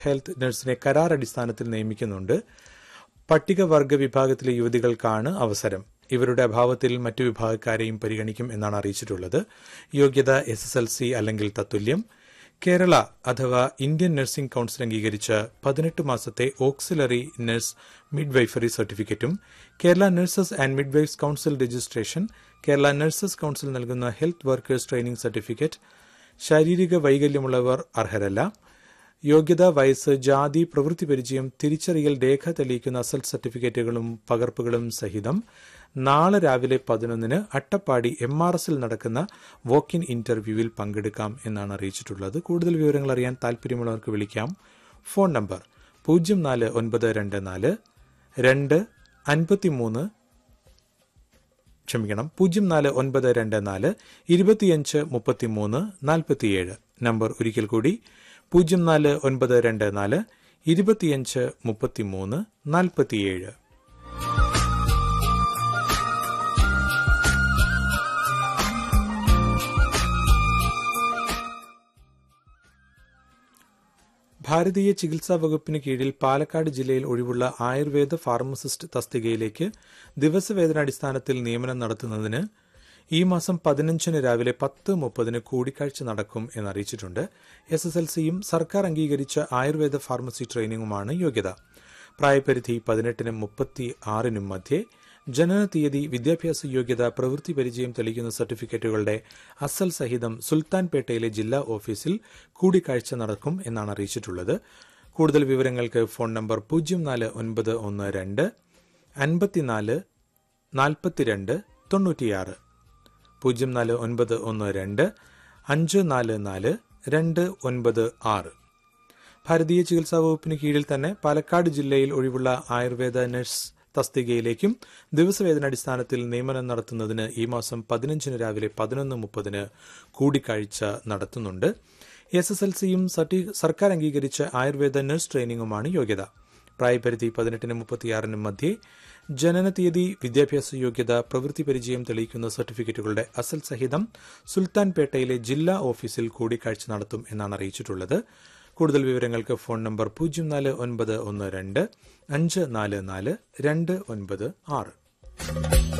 health നഴ്സിനെ കരാർ അടിസ്ഥാനത്തിൽ നിയമിക്കുന്നുണ്ട് പട്ടികവർഗ വിഭാഗത്തിലെ യുവതികൾക്കാണ് അവസരം ഇവരുടെ അഭാവത്തിൽ മറ്റു വിഭാഗക്കാരെയും പരിഗണിക്കും എന്നാണ് അറിയിച്ചിട്ടുള്ളത് യോഗ്യത എസ് എസ് എൽ സി അല്ലെങ്കിൽ തത്തുല്യം കേരള അഥവാ ഇന്ത്യൻ നഴ്സിംഗ് കൌൺസിൽ അംഗീകരിച്ച പതിനെട്ട് മാസത്തെ ഓക്സിലറി നഴ്സ് മിഡ്വൈഫറി സർട്ടിഫിക്കറ്റും Kerala nurses and midwives council registration Kerala nurses council നൽകുന്ന ഹെൽത്ത് വർക്കേഴ്സ് ട്രെയിനിംഗ് സർട്ടിഫിക്കറ്റ് ശാരീരിക വൈകല്യമുള്ളവർ അർഹരല്ല യോഗ്യത വയസ്സ് ജാതി പ്രവൃത്തി പരിചയം തിരിച്ചറിയൽ രേഖ തെളിയിക്കുന്ന അസൽ സർട്ടിഫിക്കറ്റുകളും പകർപ്പുകളും സഹിതം നാളെ രാവിലെ പതിനൊന്നിന് അട്ടപ്പാടി എം ആർ എസിൽ നടക്കുന്ന വോക്ക് ഇൻ ഇന്റർവ്യൂവിൽ പങ്കെടുക്കാം എന്നാണ് അറിയിച്ചിട്ടുള്ളത് കൂടുതൽ വിവരങ്ങൾ അറിയാൻ താൽപര്യമുള്ളവർക്ക് വിളിക്കാം ഫോൺ നമ്പർ പൂജ്യം നാല് ഒൻപത് രണ്ട് നാല് രണ്ട് അൻപത്തിമൂന്ന് ക്ഷമിക്കണം പൂജ്യം നാല് ഒൻപത് രണ്ട് നാല് ഇരുപത്തിയഞ്ച് മുപ്പത്തിമൂന്ന് നാൽപ്പത്തിയേഴ് നമ്പർ ഒരിക്കൽ കൂടി പൂജ്യം നാല് ഒൻപത് രണ്ട് നാല് ഇരുപത്തിയഞ്ച് മുപ്പത്തിമൂന്ന് നാൽപ്പത്തിയേഴ് ഭാരതീയ ചികിത്സാ വകുപ്പിന് കീഴിൽ പാലക്കാട് ജില്ലയിൽ ഒഴിവുള്ള ആയുർവേദ ഫാർമസിസ്റ്റ് തസ്തികയിലേക്ക് ദിവസവേതനാടിസ്ഥാനത്തിൽ നിയമനം നടത്തുന്നതിന് ഈ മാസം പതിനഞ്ചിന് രാവിലെ പത്ത് മുപ്പതിന് കൂടിക്കാഴ്ച നടക്കും എന്നറിയിച്ചിട്ടുണ്ട് എസ് എസ് എൽ സിയും സർക്കാർ അംഗീകരിച്ച ആയുർവേദ ഫാർമസി ട്രെയിനിങ്ങുമാണ് യോഗ്യത പ്രായപരിധി പതിനെട്ടിനും മുപ്പത്തി ആറിനും മധ്യേ ജനന തീയതി വിദ്യാഭ്യാസ യോഗ്യത പ്രവൃത്തി പരിചയം തെളിയിക്കുന്ന സർട്ടിഫിക്കറ്റുകളുടെ അസൽ സഹിതം സുൽത്താൻപേട്ടയിലെ ജില്ലാ ഓഫീസിൽ കൂടിക്കാഴ്ച നടക്കും എന്നാണ് അറിയിച്ചിട്ടുള്ളത് കൂടുതൽ വിവരങ്ങൾക്ക് ഫോൺ നമ്പർ പൂജ്യം നാല് ഒൻപത് ഒന്ന് രണ്ട് അൻപത്തിനാല് നാൽപ്പത്തിരണ്ട് തൊണ്ണൂറ്റിയാറ് പൂജ്യം നാല് ഒൻപത് ഒന്ന് രണ്ട് അഞ്ച് നാല് നാല് രണ്ട് ഒൻപത് ആറ് ഭാരതീയ ചികിത്സാ വകുപ്പിന് കീഴിൽ തന്നെ പാലക്കാട് ജില്ലയിൽ ഒഴിവുള്ള ആയുർവേദ നഴ്സ് തസ്തികയിലേക്കും ദിവസവേതനാടിസ്ഥാനത്തിൽ നിയമനം നടത്തുന്നതിന് ഈ മാസം പതിനഞ്ചിന് രാവിലെ പതിനൊന്ന് മുപ്പതിന് കൂടിക്കാഴ്ച നടത്തുന്നുണ്ട് എസ് എസ് എൽ സിയും സർക്കാർ അംഗീകരിച്ച ആയുർവേദ നഴ്സ് ട്രെയിനിങ്ങുമാണ് യോഗ്യത പ്രായപരിധി പതിനെട്ടിനും മുപ്പത്തിയാറിനും മധ്യേ ജനന തീയതി വിദ്യാഭ്യാസ യോഗ്യത പ്രവൃത്തി പരിചയം തെളിയിക്കുന്ന സർട്ടിഫിക്കറ്റുകളുടെ അസൽ സഹിതം സുൽത്താൻപേട്ടയിലെ ജില്ലാ ഓഫീസിൽ കൂടിക്കാഴ്ച നടത്തും എന്നാണ് അറിയിച്ചിട്ടുള്ളത് കൂടുതൽ വിവരങ്ങൾക്ക് ഫോൺ നമ്പർ പൂജ്യം നാല് ഒൻപത് ഒന്ന് രണ്ട് അഞ്ച് നാല് നാല് രണ്ട് ഒൻപത് ആറ്